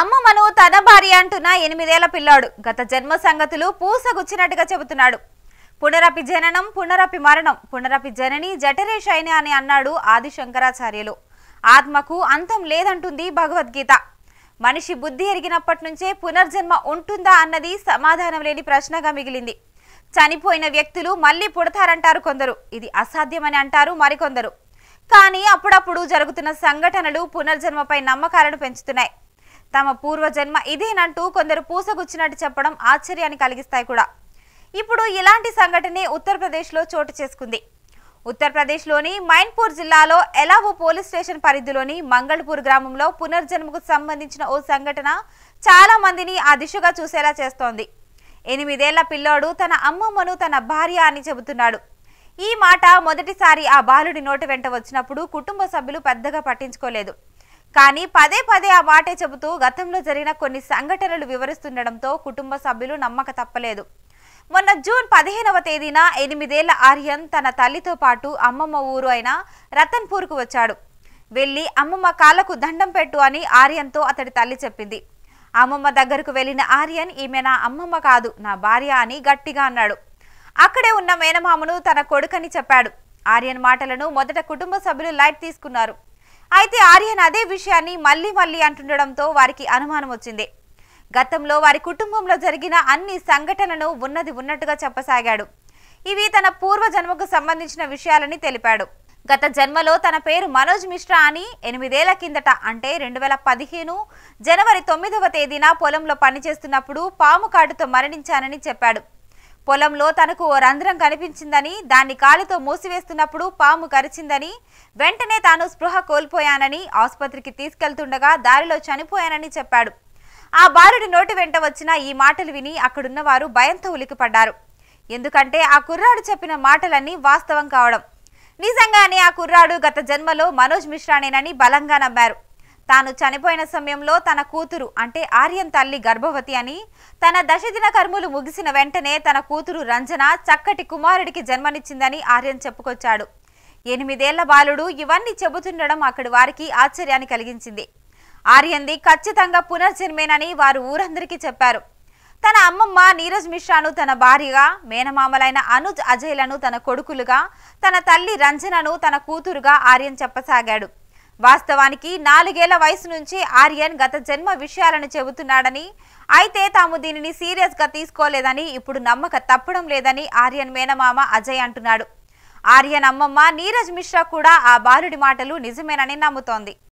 అమ్మమ్మను తన భార్య అంటున్న ఎనిమిదేళ్ల పిల్లాడు గత జన్మ సంగతులు పూసగుచ్చినట్టుగా చెబుతున్నాడు పునరపి జననం పునరపి మరణం పునరపి జనని జఠరేషైన అని అన్నాడు ఆది శంకరాచార్యులు ఆత్మకు అంతం లేదంటుంది భగవద్గీత మనిషి బుద్ధి ఎరిగినప్పటి నుంచే పునర్జన్మ ఉంటుందా అన్నది సమాధానం లేని ప్రశ్నగా మిగిలింది చనిపోయిన వ్యక్తులు మళ్ళీ పుడతారంటారు కొందరు ఇది అసాధ్యమని అంటారు మరికొందరు కానీ అప్పుడప్పుడు జరుగుతున్న సంఘటనలు పునర్జన్మపై నమ్మకాలను పెంచుతున్నాయి తమ పూర్వజన్మ ఇదేనంటూ కొందరు పూసగుచ్చినట్టు చెప్పడం ఆశ్చర్యాన్ని కలిగిస్తాయి కూడా ఇప్పుడు ఇలాంటి సంఘటనే ఉత్తరప్రదేశ్లో చోటు చేసుకుంది ఉత్తరప్రదేశ్లోని మైన్పూర్ జిల్లాలో ఎలావో పోలీస్ స్టేషన్ పరిధిలోని మంగళపూర్ గ్రామంలో పునర్జన్మకు సంబంధించిన ఓ సంఘటన చాలా మందిని ఆ దిశగా చూసేలా చేస్తోంది ఎనిమిదేళ్ల పిల్లోడు తన అమ్మమ్మను తన భార్య అని చెబుతున్నాడు ఈ మాట మొదటిసారి ఆ బాలుడి నోటి వెంట వచ్చినప్పుడు కుటుంబ సభ్యులు పెద్దగా పట్టించుకోలేదు కానీ పదే పదే ఆ మాటే చెబుతూ గతంలో జరిగిన కొన్ని సంఘటనలు వివరిస్తుండడంతో కుటుంబ సభ్యులు నమ్మక తప్పలేదు మొన్న జూన్ పదిహేనవ తేదీన ఎనిమిదేళ్ల ఆర్యన్ తన తల్లితో పాటు అమ్మమ్మ ఊరు అయిన రతన్పూర్కు వచ్చాడు వెళ్ళి అమ్మమ్మ కాళ్ళకు దండం పెట్టు అని ఆర్యన్తో అతడి తల్లి చెప్పింది అమ్మమ్మ దగ్గరకు వెళ్ళిన ఆర్యన్ ఈమె నా అమ్మమ్మ కాదు నా భార్య అని గట్టిగా అన్నాడు అక్కడే ఉన్న మేనమామను తన కొడుకని చెప్పాడు ఆర్యన్ మాటలను మొదట కుటుంబ సభ్యులు లైట్ తీసుకున్నారు అయితే ఆర్యన్ అదే విషయాన్ని మళ్ళీ మళ్ళీ అంటుండడంతో వారికి అనుమానం వచ్చింది గతంలో వారి కుటుంబంలో జరిగిన అన్ని సంఘటనలను ఉన్నది ఉన్నట్టుగా చెప్పసాగాడు ఇవి తన పూర్వ జన్మకు సంబంధించిన విషయాలని తెలిపాడు గత జన్మలో తన పేరు మనోజ్ మిశ్రా అని ఎనిమిదేళ్ల కిందట అంటే రెండు వేల పదిహేను జనవరి తొమ్మిదవ తేదీన పొలంలో పనిచేస్తున్నప్పుడు పాము కాటుతో మరణించానని చెప్పాడు పొలంలో తనకు ఓ రంధ్రం కనిపించిందని దాన్ని కాలితో మూసివేస్తున్నప్పుడు పాము కరిచిందని వెంటనే తాను స్పృహ కోల్పోయానని ఆసుపత్రికి తీసుకెళ్తుండగా దారిలో చనిపోయానని చెప్పాడు ఆ బాలుడి నోటి వెంట వచ్చిన ఈ మాటలు విని అక్కడున్న వారు భయంతో ఉలికిపడ్డారు ఎందుకంటే ఆ కుర్రాడు చెప్పిన మాటలన్నీ వాస్తవం కావడం నిజంగానే ఆ కుర్రాడు గత జన్మలో మనోజ్ మిశ్రానేనని బలంగా నమ్మారు తాను చనిపోయిన సమయంలో తన కూతురు అంటే ఆర్యన్ తల్లి గర్భవతి అని తన దశదిన కర్ములు ముగిసిన వెంటనే తన కూతురు రంజన చక్కటి కుమారుడికి జన్మనిచ్చిందని ఆర్యన్ చెప్పుకొచ్చాడు ఎనిమిదేళ్ల బాలుడు ఇవన్నీ చెబుతుండడం అక్కడి వారికి ఆశ్చర్యాన్ని కలిగించింది ఆర్యంది ఖచ్చితంగా పునర్జన్మేనని వారు ఊరందరికీ చెప్పారు తన అమ్మమ్మ నీరజ్ మిశ్రాను తన భార్యగా మేనమామలైన అనుజ్ అజయ్లను తన కొడుకులుగా తన తల్లి రంజనను తన కూతురుగా ఆర్యన్ చెప్పసాగాడు వాస్తవానికి నాలుగేళ్ల వయసు నుంచి ఆర్యన్ గత జన్మ విషయాలను చెబుతున్నాడని అయితే తాము దీనిని సీరియస్ గా తీసుకోలేదని ఇప్పుడు నమ్మక తప్పడం లేదని ఆర్యన్ మేనమామ అజయ్ అంటున్నాడు ఆర్యన్ అమ్మమ్మ నీరజ్ మిశ్రా కూడా ఆ బాలుడి మాటలు నిజమేనని నమ్ముతోంది